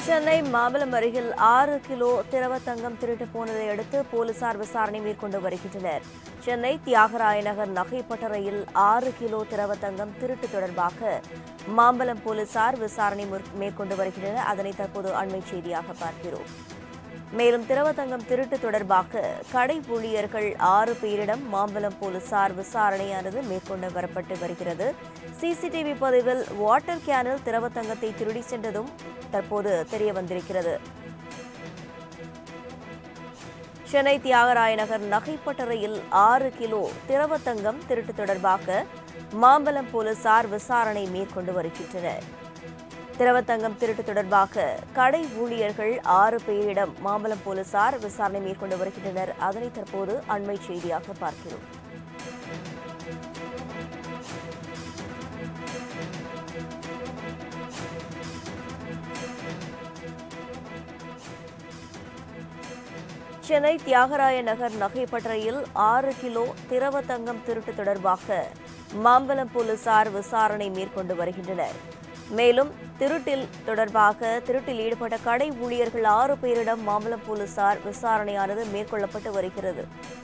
சென்னை மாம்பலம் அருகில் ஆறு கிலோ திரவ தங்கம் திருட்டு போனதை அடுத்து போலீசார் விசாரணை மேற்கொண்டு வருகின்றனர் சென்னை தியாகராய நகர் நகை பட்டறையில் ஆறு கிலோ திரவ தங்கம் திருட்டு தொடர்பாக மாம்பலம் போலீசார் விசாரணை முற்- மேற்கொண்டு வருகின்றனர் அதனை தற்போது அண்மை செய்தியாக பார்க்கிறோம் மேலும் திரவ தங்கம் திருட்டு தொடர்பாக கடை ஊழியர்கள் ஆறு பேரிடம் மாம்பலம் போலீசார் விசாரணையானது மேற்கொண்டு வரப்பட்டு வருகிறது சிசிடிவி பதிவில் வாட்டர் கேனில் திரவ தங்கத்தை திருடி சென்றதும் தற்போது தெரிய வந்திருக்கிறது சென்னை தியாகராய நகர் நகைப்பட்டறையில் ஆறு கிலோ திரவ தங்கம் திருட்டு தொடர்பாக மாம்பலம் போலீசார் விசாரணை மேற்கொண்டு வருகின்றனர் திரவத்தங்கம் திருட்டு தொடர்பாக கடை ஊழியர்கள் ஆறு பேரிடம் மாம்பலம் போலீசார் விசாரணை மேற்கொண்டு வருகின்றனர் அதனை தற்போது அண்மை செய்தியாக பார்க்கிறோம் சென்னை தியாகராய நகர் நகைப்பட்டறையில் ஆறு கிலோ திரவ தங்கம் திருட்டு தொடர்பாக மாம்பலம் போலீசார் விசாரணை மேற்கொண்டு வருகின்றனர் மேலும் திருட்டில் தொடர்பாக திருட்டில் ஈடுபட்ட கடை ஊழியர்கள் ஆறு பேரிடம் மாம்பலம் போலீசார் விசாரணையானது மேற்கொள்ளப்பட்டு வருகிறது